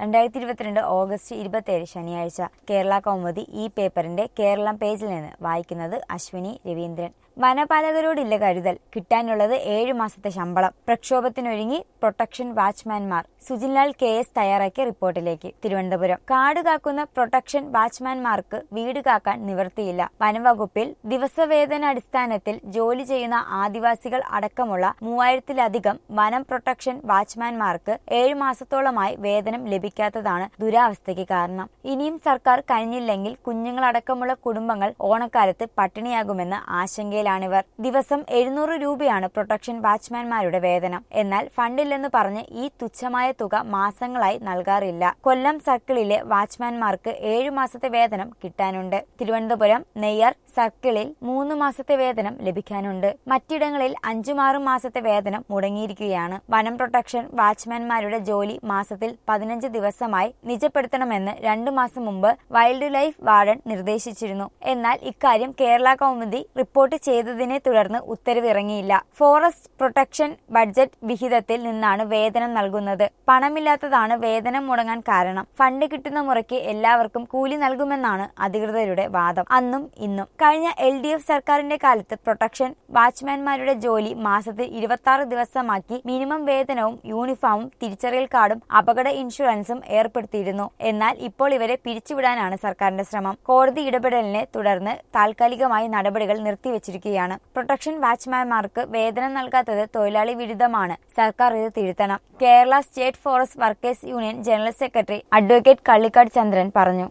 രണ്ടായിരത്തി ഇരുപത്തിരണ്ട് ഓഗസ്റ്റ് ഇരുപത്തിയേഴ് ശനിയാഴ്ച കേരള കൗമുദി ഈ പേപ്പറിന്റെ കേരളം പേജിൽ നിന്ന് വായിക്കുന്നത് അശ്വിനി രവീന്ദ്രൻ വനപാലകരോടില്ല കരുതൽ കിട്ടാനുള്ളത് ഏഴു മാസത്തെ ശമ്പളം പ്രക്ഷോഭത്തിനൊരുങ്ങി പ്രൊട്ടക്ഷൻ വാച്ച്മാൻമാർ സുജിൻലാൽ കെ എസ് തയ്യാറാക്കിയ റിപ്പോർട്ടിലേക്ക് തിരുവനന്തപുരം കാട് കാക്കുന്ന പ്രൊട്ടക്ഷൻ വാച്ച്മാൻമാർക്ക് വീട് കാക്കാൻ നിവൃത്തിയില്ല വനംവകുപ്പിൽ ദിവസവേതന അടിസ്ഥാനത്തിൽ ജോലി ചെയ്യുന്ന ആദിവാസികൾ അടക്കമുള്ള മൂവായിരത്തിലധികം വനം പ്രൊട്ടക്ഷൻ വാച്ച്മാൻമാർക്ക് ഏഴു മാസത്തോളമായി വേതനം ലഭിക്കാത്തതാണ് ദുരാവസ്ഥയ്ക്ക് കാരണം ഇനിയും സർക്കാർ കഴിഞ്ഞില്ലെങ്കിൽ കുഞ്ഞുങ്ങളടക്കമുള്ള കുടുംബങ്ങൾ ഓണക്കാലത്ത് പട്ടിണിയാകുമെന്ന ആശങ്കയിലാണിവർ ദിവസം എഴുന്നൂറ് രൂപയാണ് പ്രൊട്ടക്ഷൻ വാച്ച്മാൻമാരുടെ വേതനം എന്നാൽ ഫണ്ടില്ലെന്ന് പറഞ്ഞ് ഈ തുച്ഛമായ തുക മാസങ്ങളായി നൽകാറില്ല കൊല്ലം സർക്കിളിലെ വാച്ച്മാൻമാർക്ക് ഏഴു മാസത്തെ വേതനം കിട്ടാനുണ്ട് തിരുവനന്തപുരം നെയ്യാർ സർക്കിളിൽ മൂന്ന് മാസത്തെ വേതനം ലഭിക്കാനുണ്ട് മറ്റിടങ്ങളിൽ അഞ്ചുമാറ് മാസത്തെ വേതനം മുടങ്ങിയിരിക്കുകയാണ് വനം പ്രൊട്ടക്ഷൻ വാച്ച്മാൻമാരുടെ ജോലി മാസത്തിൽ പതിനഞ്ച് ദിവസമായി നിജപ്പെടുത്തണമെന്ന് രണ്ടു മാസം മുമ്പ് വൈൽഡ് ലൈഫ് വാർഡൻ നിർദ്ദേശിച്ചിരുന്നു എന്നാൽ ഇക്കാര്യം കേരള കൗമുദി റിപ്പോർട്ട് ചെയ്തതിനെ തുടർന്ന് ഉത്തരവ് ഇറങ്ങിയില്ല ഫോറസ്റ്റ് പ്രൊട്ടക്ഷൻ ബഡ്ജറ്റ് വിഹിതത്തിൽ നിന്നാണ് വേതനം നൽകുന്നത് പണമില്ലാത്തതാണ് വേതനം മുടങ്ങാൻ കാരണം ഫണ്ട് കിട്ടുന്ന മുറയ്ക്ക് എല്ലാവർക്കും കൂലി നൽകുമെന്നാണ് അധികൃതരുടെ വാദം അന്നും ഇന്നും കഴിഞ്ഞ എൽ ഡി എഫ് സർക്കാരിന്റെ കാലത്ത് പ്രൊട്ടക്ഷൻ വാച്ച്മാൻമാരുടെ ജോലി മാസത്തിൽ ഇരുപത്തി ആറ് ദിവസമാക്കി മിനിമം വേതനവും യൂണിഫോമും തിരിച്ചറിയൽ കാർഡും അപകട ഇൻഷുറൻസും ഏർപ്പെടുത്തിയിരുന്നു എന്നാൽ ഇപ്പോൾ ഇവരെ പിരിച്ചുവിടാനാണ് സർക്കാരിന്റെ ശ്രമം കോടതി ഇടപെടലിനെ തുടർന്ന് താൽക്കാലികമായി നടപടികൾ നിർത്തിവച്ചിരിക്കുകയാണ് പ്രൊട്ടക്ഷൻ വാച്ച്മാൻമാർക്ക് വേതനം നൽകാത്തത് തൊഴിലാളി വിരുദ്ധമാണ് സർക്കാർ ഇത് തിരുത്തണം Kerala state forest workers union general secretary advocate Kallikkad Chandran പറഞ്ഞു